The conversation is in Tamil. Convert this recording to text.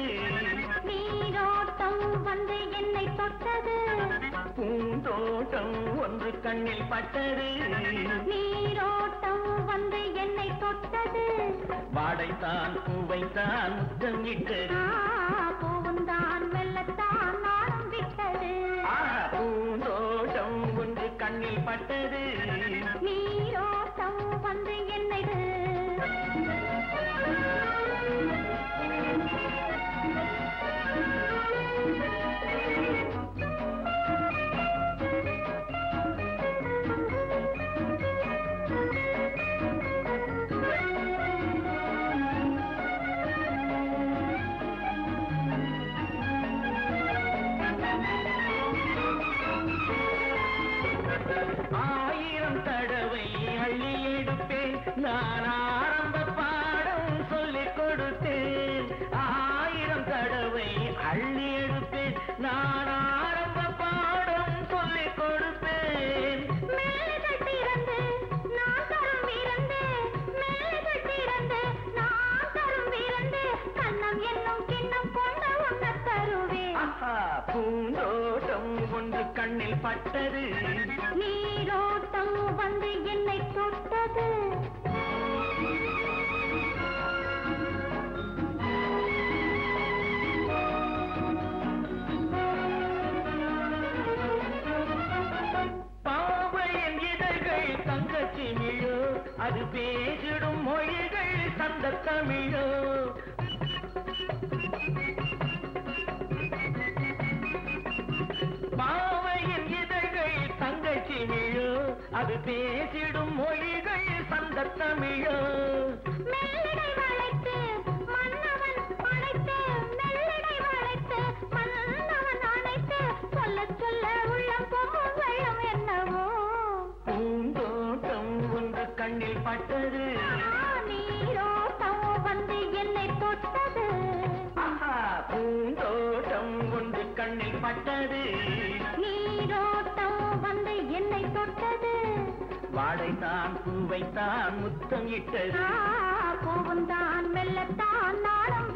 நீரோட்டம் வந்து என்னை தொட்டது பூந்தோட்டம் ஒன்று கண்ணில் பட்டது நீரோட்டம் வந்து என்னை தொட்டது வாடைத்தான் பூவைத்தான் முத்தம் இட்டது ஆ, பூவுந்தான் மெல்லத்தான் நாணம் விட்டது ஆஹா, பூந்தோட்டம் ஒன்று கண்ணில் பட்டது நீரோட்டம் வந்து என்னை ஆயிரம் தடவை அள்ளி எடுப்பேன் நான் ஆரம்ப பாடம் சொல்லிக் கொடுத்தேன் ஆயிரம் தடவை அள்ளி எடுப்பேன் நான் ஆரம்ப பாடம் சொல்லிக் கொடுப்பேன் மேலைகள் திறந்து நான் தரும் விருந்து மேலைகள் திறந்து நான் தரும் விருந்து கண்ணம் என்னும் கிண்ணம் கொண்டு உண்ண தருவேன் ஆஹா, பூந்தோட்டம் ஒன்று கண்ணில் பட்டது நீரோட்டம் வந்து என்னை தொட்டது பாவையின் இதழ்கள் தங்கச்சி மிழோ அது பேசிடும் மொழிகள் சந்த தமிழோ பாவையின் இதழ்கள் தங்கச்சி மிழோ அது பேசிடும் மொழிகள் சந்த தமிழோ மெல்லிடை வளைத்து மன்னவன் அணைத்து மெல்லிடை வளைத்து மன்னவன் அணைத்து சொல்ல சொல்ல உள்ளம் பொங்கும் வெள்ளம் என்னவோ பூந்தோட்டம் ஒன்று கண்ணில் பட்டது ஆ, நீரோட்டம் வந்து என்னை தொட்டது ஆஹா, பூந்தோட்டம் ஒன்று கண்ணில் பட்டது நீரோட்டம் வந்து என்னை தொட்டது வாடைத்தான் பூவைத்தான் முத்தம் இட்டது ஆ, பூவுந்தான் மெல்லத்தான் நாளம்